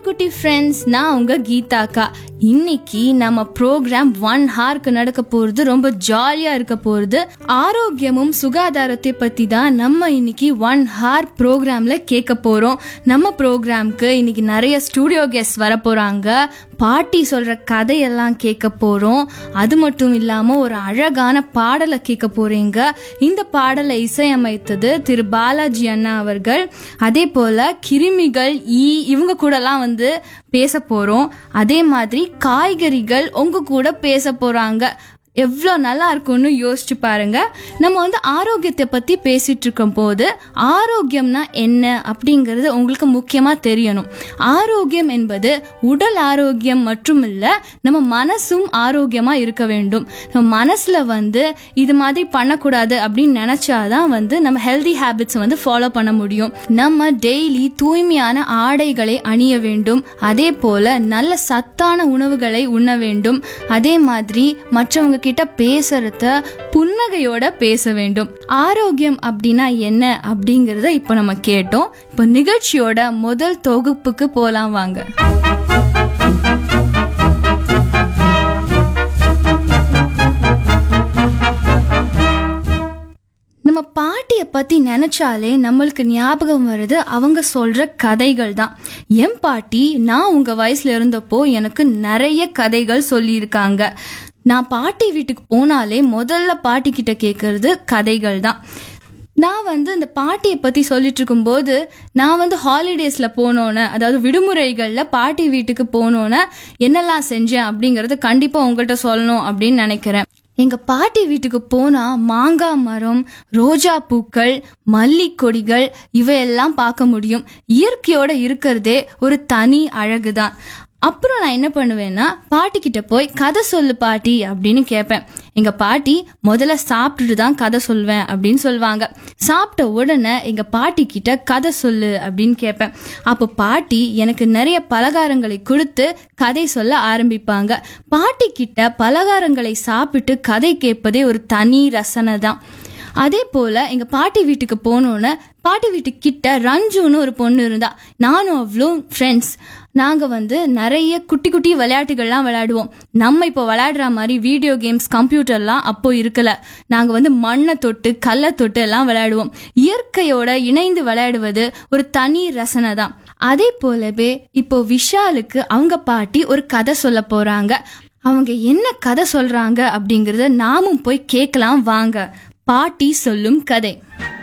குட்டி ஃப்ரெண்ட்ஸ் நான் உங்க கீதாக்கா இன்னைக்கு நம்ம ப்ரோக்ராம் ஒன் ஹார்க்கு நடக்க போறது ரொம்ப ஜாலியா இருக்க போறது ஆரோக்கியமும் சுகாதாரத்தை பத்தி தான் நம்ம இன்னைக்கு ஒன் ஹார் ப்ரோக்ராம்ல கேட்க போறோம் நம்ம ப்ரோக்ராம்க்கு இன்னைக்கு நிறைய ஸ்டூடியோ கெஸ்ட் வர போறாங்க பாட்டி சொல்ற கதையெல்லாம் கேட்க போறோம் அது மட்டும் இல்லாம ஒரு அழகான பாடலை கேட்க போறீங்க இந்த பாடலை இசையமைத்தது திரு பாலாஜி அண்ணா அவர்கள் அதே போல கிருமிகள் ஈ இவங்க கூடலாம் வந்து பேச போறோம் அதே மாதிரி காய்கறிகள் உங்க கூட பேச போறாங்க எவ்வளோ நல்லா இருக்கும்னு யோசிச்சு பாருங்க நம்ம வந்து ஆரோக்கியத்தை பற்றி பேசிட்டு இருக்கும் போது ஆரோக்கியம்னா என்ன அப்படிங்கிறது உங்களுக்கு முக்கியமாக தெரியணும் ஆரோக்கியம் என்பது உடல் ஆரோக்கியம் மட்டும் இல்லை நம்ம மனசும் ஆரோக்கியமாக இருக்க வேண்டும் நம்ம மனசில் வந்து இது மாதிரி பண்ணக்கூடாது அப்படின்னு நினச்சாதான் வந்து நம்ம ஹெல்தி ஹேபிட்ஸ் வந்து ஃபாலோ பண்ண முடியும் நம்ம டெய்லி தூய்மையான ஆடைகளை அணிய வேண்டும் அதே போல் நல்ல சத்தான உணவுகளை உண்ண வேண்டும் அதே மாதிரி மற்றவங்க கிட்ட பேசுறத புன்னகையோட பேச வேண்டும் ஆரோக்கியம் அப்படின்னா என்ன அப்படிங்கறத இப்போ நம்ம கேட்டோம் இப்போ நிகழ்ச்சியோட முதல் தொகுப்புக்கு போலாம் வாங்க நம்ம பாட்டியை பத்தி நினைச்சாலே நம்மளுக்கு ஞாபகம் வருது அவங்க சொல்ற கதைகள் தான் என் பாட்டி நான் உங்க வயசுல இருந்தப்போ எனக்கு நிறைய கதைகள் சொல்லியிருக்காங்க நான் பாட்டி வீட்டுக்கு போனாலே முதல்ல பாட்டி கிட்ட கேட்கறது கதைகள் தான் நான் வந்து இந்த பாட்டியை பற்றி சொல்லிட்டு இருக்கும்போது நான் வந்து ஹாலிடேஸில் போனோன்னே அதாவது விடுமுறைகளில் பாட்டி வீட்டுக்கு போனோன்னே என்னெல்லாம் செஞ்சேன் அப்படிங்கிறது கண்டிப்பாக உங்கள்கிட்ட சொல்லணும் அப்படின்னு நினைக்கிறேன் எங்கள் பாட்டி வீட்டுக்கு போனால் மாங்காய் மரம் ரோஜா பூக்கள் மல்லிக்கொடிகள் இவையெல்லாம் பார்க்க முடியும் இயற்கையோட இருக்கிறதே ஒரு தனி அழகு தான் அப்புறம் நான் என்ன பண்ணுவேன்னா பாட்டி கிட்ட போய் கதை சொல்லு பாட்டி அப்படின்னு கேட்பேன் எங்க பாட்டி முதல்ல சாப்பிட்டுட்டு தான் கதை சொல்வேன் அப்படின்னு சொல்லுவாங்க சாப்பிட்ட உடனே எங்க பாட்டி கிட்ட கதை சொல்லு அப்படின்னு கேட்பேன் அப்போ பாட்டி எனக்கு நிறைய பலகாரங்களை கொடுத்து கதை சொல்ல ஆரம்பிப்பாங்க பாட்டி கிட்ட பலகாரங்களை சாப்பிட்டு கதை கேட்பதே ஒரு தனி ரசனை தான் அதே போல எங்க பாட்டி வீட்டுக்கு போனோன்னு பாட்டி வீட்டுக்கு கிட்ட ரஞ்சுன்னு ஒரு பொண்ணு இருந்தா நானும் அவ்வளோ ஃப்ரெண்ட்ஸ் நாங்க வந்து நிறைய குட்டி குட்டி விளையாட்டுகள்லாம் விளையாடுவோம் நம்ம இப்போ விளையாடுற மாதிரி வீடியோ கேம்ஸ் கம்ப்யூட்டர்லாம் அப்போ இருக்கல நாங்க வந்து மண்ணை தொட்டு கல்லை தொட்டு எல்லாம் விளையாடுவோம் இயற்கையோட இணைந்து விளையாடுவது ஒரு தனி ரசனை தான் அதே போலவே இப்போ விஷாலுக்கு அவங்க பாட்டி ஒரு கதை சொல்ல போறாங்க அவங்க என்ன கதை சொல்றாங்க அப்படிங்கறத நாமும் போய் கேட்கலாம் வாங்க பாட்டி சொல்லும் கதை